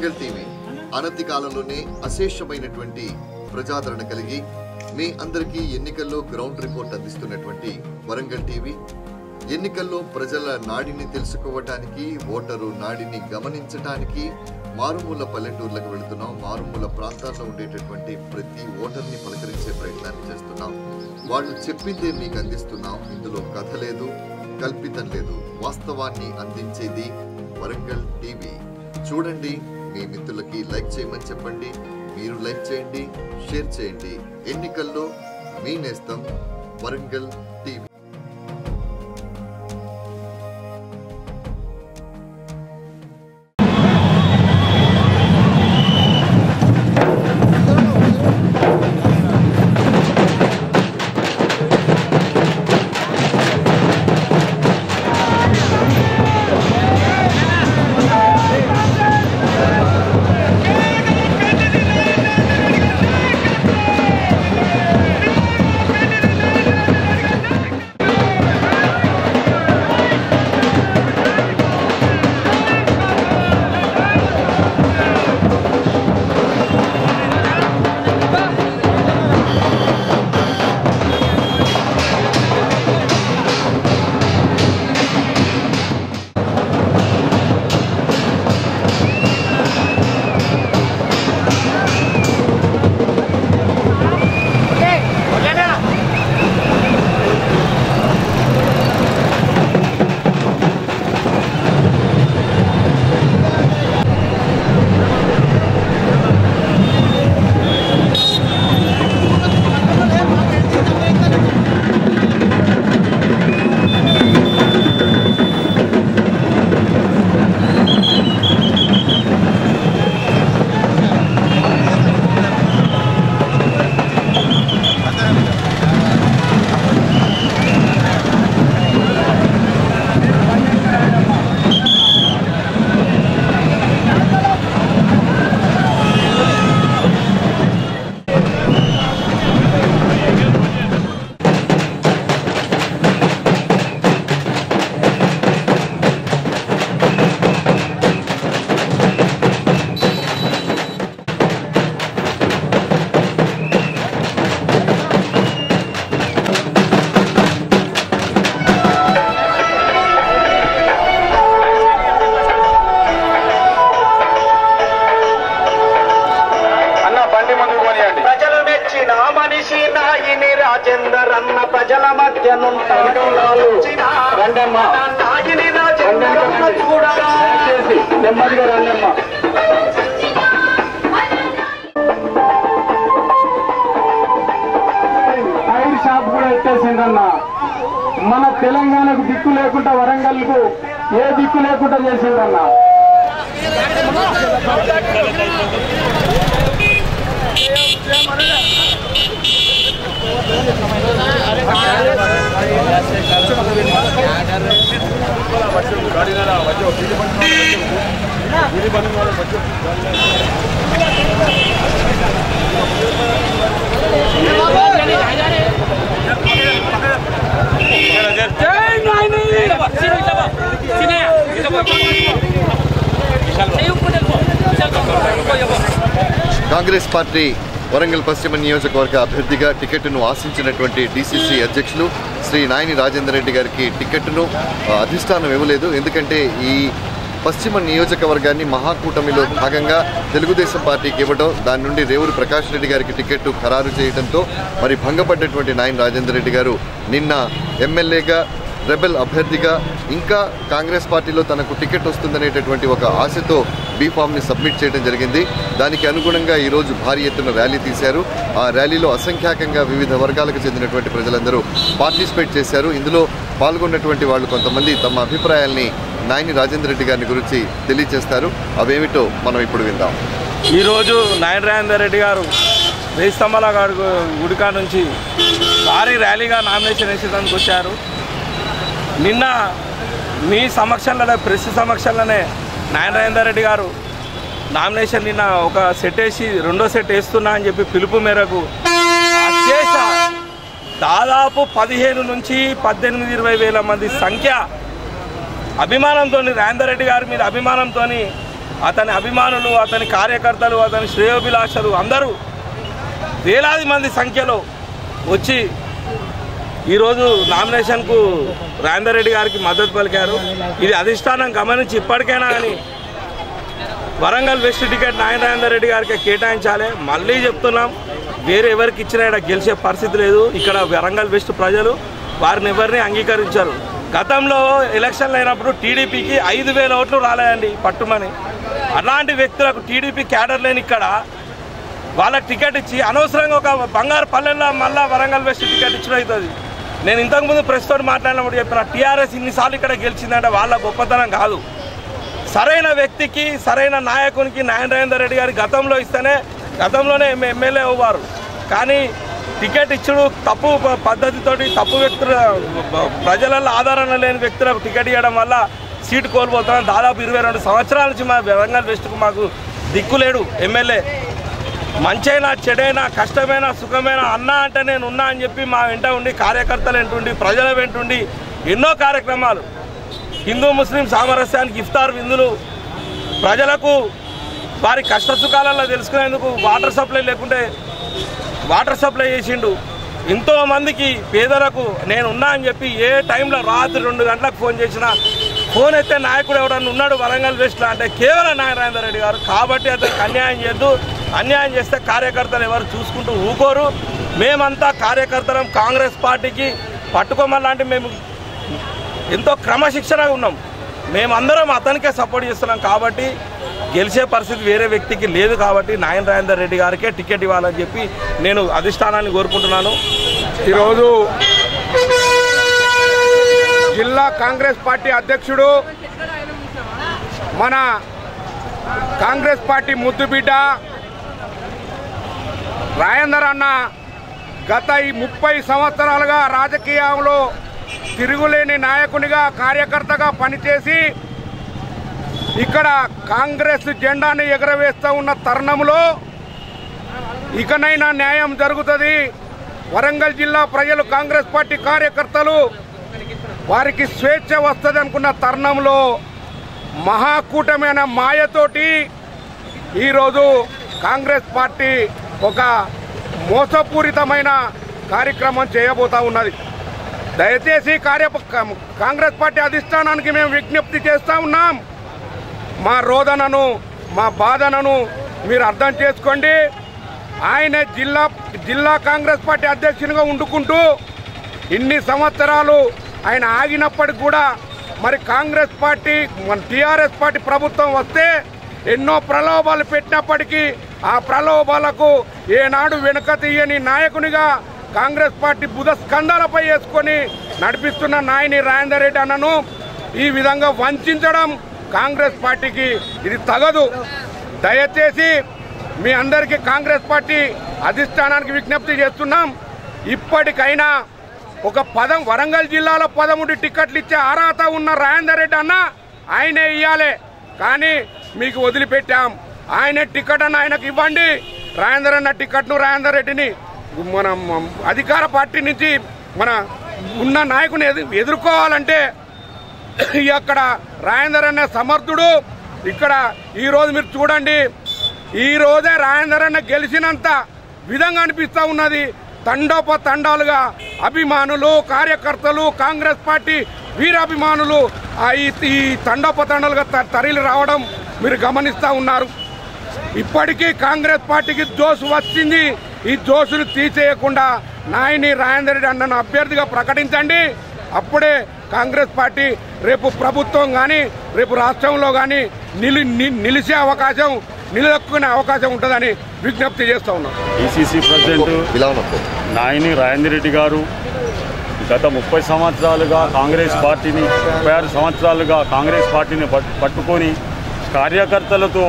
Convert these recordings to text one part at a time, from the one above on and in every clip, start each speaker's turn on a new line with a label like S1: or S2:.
S1: Warangal TV అనతి కాలంలోనే అశేషమైనటువంటి ప్రజాదరణ కలిగి మీ అందరికీ ఎన్నికల్లో గ్రౌండ్ రిపోర్ట్ అందిస్తున్నటువంటి వరంగల్ టీవీ ఎన్నికల్లో ప్రజల నాడిని తెలుసుకోవటానికి ఓటరు నాడిని గమనించటానికి మారుమూల పల్లెటూర్లకు వెళుతున్నాం మారుమూల ప్రాంతాల్లో ఉండేటటువంటి ప్రతి ఓటర్ని పలకరించే ప్రయత్నాన్ని చేస్తున్నాం వాళ్ళు చెప్పిందే మీకు అందిస్తున్నాం ఇందులో కథ లేదు కల్పితం లేదు వాస్తవాన్ని అందించేది వరంగల్ టీవీ చూడండి మీ మిత్రులకి లైక్ చేయమని చెప్పండి మీరు లైక్ చేయండి షేర్ చేయండి ఎన్నికల్లో మీ నేస్తం వరంగల్ టీవీ
S2: అన్న బండి ముందుకు కొనియండి
S3: ప్రజలు మెచ్చిన మనిషి నాయిని రాజేందర్ అన్న ప్రజల మధ్య
S2: రండమ్మ.
S3: నాయిని రాజేందర్ అన్న చూడగా
S2: దయచేసి నెమ్మదిగా రండమ్మ టైర్ షాప్ కూడా ఎత్తేసిందన్న మన తెలంగాణకు దిక్కు లేకుండా వరంగల్కు ఏ దిక్కు లేకుండా చేసిందన్న
S1: కాంగ్రెస్ పార్టీ వరంగల్ పశ్చిమ నియోజకవర్గ అభ్యర్థిగా టికెట్ను ఆశించినటువంటి డీసీసీ అధ్యక్షులు శ్రీ నాయని రాజేందర్ రెడ్డి గారికి టికెట్ను ఆ, అధిష్టానం ఇవ్వలేదు ఎందుకంటే ఈ పశ్చిమ నియోజకవర్గాన్ని మహాకూటమిలో భాగంగా తెలుగుదేశం పార్టీకి ఇవ్వడం దాని నుండి రేవూరి ప్రకాష్ రెడ్డి గారికి టికెట్ ఖరారు చేయడంతో మరి భంగపడ్డటువంటి నాయని రాజేందర్ రెడ్డి గారు నిన్న ఎమ్మెల్యేగా రెబెల్ అభ్యర్థిగా ఇంకా కాంగ్రెస్ పార్టీలో తనకు టికెట్ వస్తుందనేటటువంటి ఒక ఆశతో బీఫామ్ని సబ్మిట్ చేయడం జరిగింది దానికి అనుగుణంగా ఈరోజు భారీ ఎత్తున ర్యాలీ తీశారు ఆ ర్యాలీలో అసంఖ్యాకంగా వివిధ వర్గాలకు చెందినటువంటి ప్రజలందరూ పార్టిసిపేట్ చేశారు ఇందులో పాల్గొన్నటువంటి వాళ్ళు కొంతమంది తమ అభిప్రాయాల్ని నాయని రాజేంద్ర రెడ్డి గారిని గురించి తెలియజేస్తారు అవేమిటో మనం ఇప్పుడు విందాం
S4: ఈరోజు నాయన రాజేందర్ రెడ్డి గారు వెయ్యి స్తంభాల గారు గుడికా నుంచి భారీ ర్యాలీగా నామినేషన్ వేసేందుకు వచ్చారు నిన్న మీ సమక్షంలోనే ప్రెస్ సమక్షంలోనే నాయన రాజేందర్ రెడ్డి గారు నామినేషన్ నిన్న ఒక సెట్ వేసి రెండో సెట్ వేస్తున్నా అని చెప్పి పిలుపు మేరకు అశేష దాదాపు పదిహేను నుంచి పద్దెనిమిది ఇరవై వేల మంది సంఖ్య అభిమానంతో రేందర్ రెడ్డి గారి మీద అభిమానంతో అతని అభిమానులు అతని కార్యకర్తలు అతని శ్రేయోభిలాషలు అందరూ వేలాది మంది సంఖ్యలో వచ్చి ఈరోజు నామినేషన్కు రాజేందర్ రెడ్డి గారికి మద్దతు పలికారు ఇది అధిష్టానం గమనించి ఇప్పటికైనా కానీ వరంగల్ వెస్ట్ టికెట్ నాయన రాజేందర్ రెడ్డి గారికి కేటాయించాలి మళ్ళీ చెప్తున్నాం వేరే ఎవరికి ఇచ్చినా ఇక్కడ గెలిచే పరిస్థితి లేదు ఇక్కడ వరంగల్ వెస్ట్ ప్రజలు వారిని ఎవరిని అంగీకరించారు గతంలో ఎలక్షన్లు అయినప్పుడు టీడీపీకి ఐదు వేల ఓట్లు రాలేదండి పట్టుమని అలాంటి వ్యక్తులకు టీడీపీ క్యాడర్ లేని ఇక్కడ వాళ్ళకి టికెట్ ఇచ్చి అనవసరంగా ఒక బంగారు పల్లెల్లో మళ్ళా వరంగల్ వెస్ట్ టికెట్ ఇచ్చిన అవుతుంది నేను ఇంతకుముందు ప్రెస్ తోటి మాట్లాడినప్పుడు చెప్పిన టీఆర్ఎస్ ఇన్నిసార్లు ఇక్కడ గెలిచిందంటే వాళ్ళ గొప్పతనం కాదు సరైన వ్యక్తికి సరైన నాయకునికి నారాయణ రాజేందర్ రెడ్డి గారి గతంలో ఇస్తేనే గతంలోనే ఎమ్- ఎమ్మెల్యే అవ్వారు కానీ టికెట్ ఇచ్చుడు తప్పు ప- పద్ధతితోటి తప్పు వ్యక్తుల ప్రజలలో ఆదరణ లేని వ్యక్తులకు టికెట్ ఇవ్వడం వల్ల సీటు కోల్పోతున్నాం దాదాపు ఇరవై రెండు సంవత్సరాల నుంచి మా వరంగల్ వెస్ట్కు మాకు దిక్కులేడు ఎమ్మెల్యే మంచైనా చెడైనా కష్టమైనా సుఖమైనా అన్నా అంటే నేను ఉన్నా అని చెప్పి మా వెంట ఉండి కార్యకర్తలు వెంటుండి ప్రజల వెంటుండి ఎన్నో కార్యక్రమాలు హిందూ ముస్లిం సామరస్యానికి ఇఫ్తార్ విందులు ప్రజలకు వారి కష్ట సుఖాలలో తెలుసుకునేందుకు వాటర్ సప్లై లేకుంటే వాటర్ సప్లై చేసిండు ఎంతో మందికి పేదలకు నేను ఉన్నా అని చెప్పి ఏ టైంలో రాత్రి రెండు గంటలకు ఫోన్ చేసినా ఫోన్ ఎత్తే నాయకుడు ఎవడన్నా ఉన్నాడు వరంగల్ వెస్ట్లో అంటే కేవలం నారాయణ రెడ్డి గారు కాబట్టి అతనికి అన్యాయం చేయొద్దు అన్యాయం చేస్తే కార్యకర్తలు ఎవరు చూసుకుంటూ ఊకోరు మేమంతా కార్యకర్తలం కాంగ్రెస్ పార్టీకి పట్టుకోమలాంటి మేము ఎంతో క్రమశిక్షణగా ఉన్నాం మేమందరం అతనికే సపోర్ట్ చేస్తున్నాం కాబట్టి గెలిచే పరిస్థితి వేరే వ్యక్తికి లేదు కాబట్టి నాయన రాజేందర్ రెడ్డి గారికే టికెట్ ఇవ్వాలని చెప్పి నేను అధిష్టానాన్ని కోరుకుంటున్నాను
S5: ఈరోజు జిల్లా కాంగ్రెస్ పార్టీ అధ్యక్షుడు మన కాంగ్రెస్ పార్టీ ముద్దుబిడ్డ రాజేందర్ అన్న గత ఈ ముప్పై సంవత్సరాలుగా రాజకీయంలో తిరుగులేని నాయకునిగా కార్యకర్తగా పనిచేసి ఇక్కడ కాంగ్రెస్ జెండాని ఎగరవేస్తూ ఉన్న తరుణంలో ఇకనైనా న్యాయం జరుగుతుంది వరంగల్ జిల్లా ప్రజలు కాంగ్రెస్ పార్టీ కార్యకర్తలు వారికి స్వేచ్ఛ వస్తుంది అనుకున్న తరుణంలో మహాకూటమైన మాయతోటి ఈరోజు కాంగ్రెస్ పార్టీ ఒక మోసపూరితమైన కార్యక్రమం చేయబోతా ఉన్నది దయచేసి కార్య కాంగ్రెస్ పార్టీ అధిష్టానానికి మేము విజ్ఞప్తి చేస్తూ ఉన్నాం మా రోదనను మా బాధనను మీరు అర్థం చేసుకోండి ఆయన జిల్లా జిల్లా కాంగ్రెస్ పార్టీ అధ్యక్షునిగా ఉండుకుంటూ ఇన్ని సంవత్సరాలు ఆయన ఆగినప్పటికి కూడా మరి కాంగ్రెస్ పార్టీ మన టీఆర్ఎస్ పార్టీ ప్రభుత్వం వస్తే ఎన్నో ప్రలోభాలు పెట్టినప్పటికీ ఆ ప్రలోభాలకు ఏనాడు వెనుక తీయని నాయకునిగా కాంగ్రెస్ పార్టీ బుధ స్కందాలపై వేసుకొని నడిపిస్తున్న నాయని రాజేందర్ రెడ్డి అన్నను ఈ విధంగా వంచడం కాంగ్రెస్ పార్టీకి ఇది తగదు దయచేసి మీ అందరికీ కాంగ్రెస్ పార్టీ అధిష్టానానికి విజ్ఞప్తి చేస్తున్నాం ఇప్పటికైనా ఒక పదం వరంగల్ జిల్లాలో పదమూడు టికెట్లు ఇచ్చే అర్హత ఉన్న రాజేందర్ రెడ్డి అన్న ఆయనే ఇయ్యాలి కానీ మీకు వదిలిపెట్టాం ఆయనే టికెట్ అన్న ఆయనకు ఇవ్వండి రాజేందర్ అన్న టికెట్ను రాజేందర్ రెడ్డిని మన మ- అధికార పార్టీ నుంచి మన ఉన్న నాయకుని ఎదు ఎదుర్కోవాలంటే అక్కడ రాజేందర్ అనే సమర్థుడు ఇక్కడ ఈ రోజు మీరు చూడండి ఈ రోజే రాజేందర్ అన్న గెలిచినంత విధంగా అనిపిస్తా ఉన్నది తండోప తండాలుగా అభిమానులు కార్యకర్తలు కాంగ్రెస్ పార్టీ వీరాభిమానులు ఆ ఈ ఈ తండోపతండాలుగా త- తరలి రావడం మీరు గమనిస్తూ ఉన్నారు ఇప్పటికీ కాంగ్రెస్ పార్టీకి జోసు వచ్చింది ఈ జోసును తీసేయకుండా నాయని రాజేందర్ రెడ్డి అన్నను అభ్యర్థిగా ప్రకటించండి అప్పుడే కాంగ్రెస్ పార్టీ రేపు ప్రభుత్వం కానీ రేపు రాష్ట్రంలో కానీ నిలి ని- నిలిచే అవకాశం నిలదొక్కునే అవకాశం ఉంటుందని విజ్ఞప్తి చేస్తా ఉన్నాం
S6: ఈసీసీ ప్రెసిడెంట్
S1: ఇలా ఉన్నప్పుడు
S6: నాయని రాజేంద్ర రెడ్డి గారు గత ముప్పై సంవత్సరాలుగా కాంగ్రెస్ పార్టీని ముప్పై ఆరు సంవత్సరాలుగా కాంగ్రెస్ పార్టీని పట్- పట్టుకొని కార్యకర్తలతో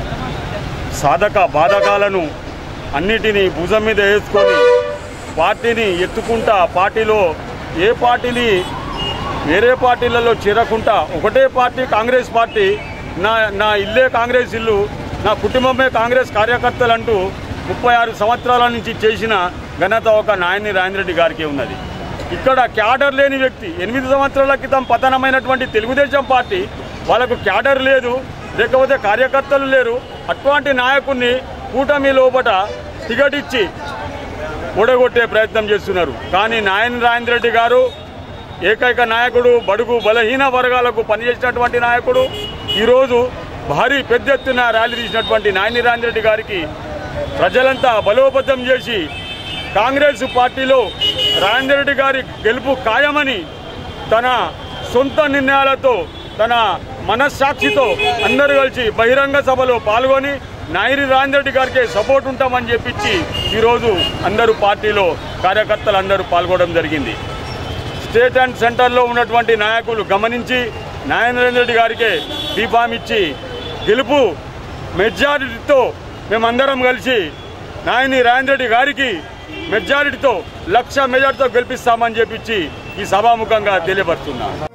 S6: సాధక బాధకాలను అన్నిటినీ భుజం మీద వేసుకొని పార్టీని ఎత్తుకుంటా పార్టీలో ఏ పార్టీని వేరే పార్టీలలో చేరకుండా ఒకటే పార్టీ కాంగ్రెస్ పార్టీ నా నా ఇల్లే కాంగ్రెస్ ఇల్లు నా కుటుంబమే కాంగ్రెస్ కార్యకర్తలు అంటూ ముప్పై ఆరు సంవత్సరాల నుంచి చేసిన ఘనత ఒక నాయని రాజేంద్రెడ్డి గారికి ఉన్నది ఇక్కడ క్యాడర్ లేని వ్యక్తి ఎనిమిది సంవత్సరాల క్రితం పతనమైనటువంటి తెలుగుదేశం పార్టీ వాళ్ళకు క్యాడర్ లేదు లేకపోతే కార్యకర్తలు లేరు అటువంటి నాయకుడిని కూటమి లోపట టికెట్ ఇచ్చి ఓడగొట్టే ప్రయత్నం చేస్తున్నారు కానీ నాయన రాజేంద్ర రెడ్డి గారు ఏకైక నాయకుడు బడుగు బలహీన వర్గాలకు పనిచేసినటువంటి నాయకుడు ఈరోజు భారీ పెద్ద ఎత్తున ర్యాలీ తీసినటువంటి నాయని రాజేంద్ర రెడ్డి గారికి ప్రజలంతా బలోపేతం చేసి కాంగ్రెస్ పార్టీలో రాజేంద్ర రెడ్డి గారి గెలుపు ఖాయమని తన సొంత నిర్ణయాలతో తన మనస్సాక్షితో అందరూ కలిసి బహిరంగ సభలో పాల్గొని నాయరి రాజేంద్ర రెడ్డి గారికి సపోర్ట్ ఉంటామని చెప్పించి ఈరోజు అందరూ పార్టీలో కార్యకర్తలు అందరూ పాల్గొనడం జరిగింది స్టేట్ అండ్ సెంటర్లో ఉన్నటువంటి నాయకులు గమనించి నారాయణ రెడ్డి గారికి బీఫామ్ ఇచ్చి గెలుపు మెజారిటీతో మేమందరం కలిసి నాయని రాజేంద్ర రెడ్డి గారికి మెజారిటీతో లక్ష మెజారిటీతో గెలిపిస్తామని చెప్పించి ఈ సభాముఖంగా తెలియపరుస్తున్నాను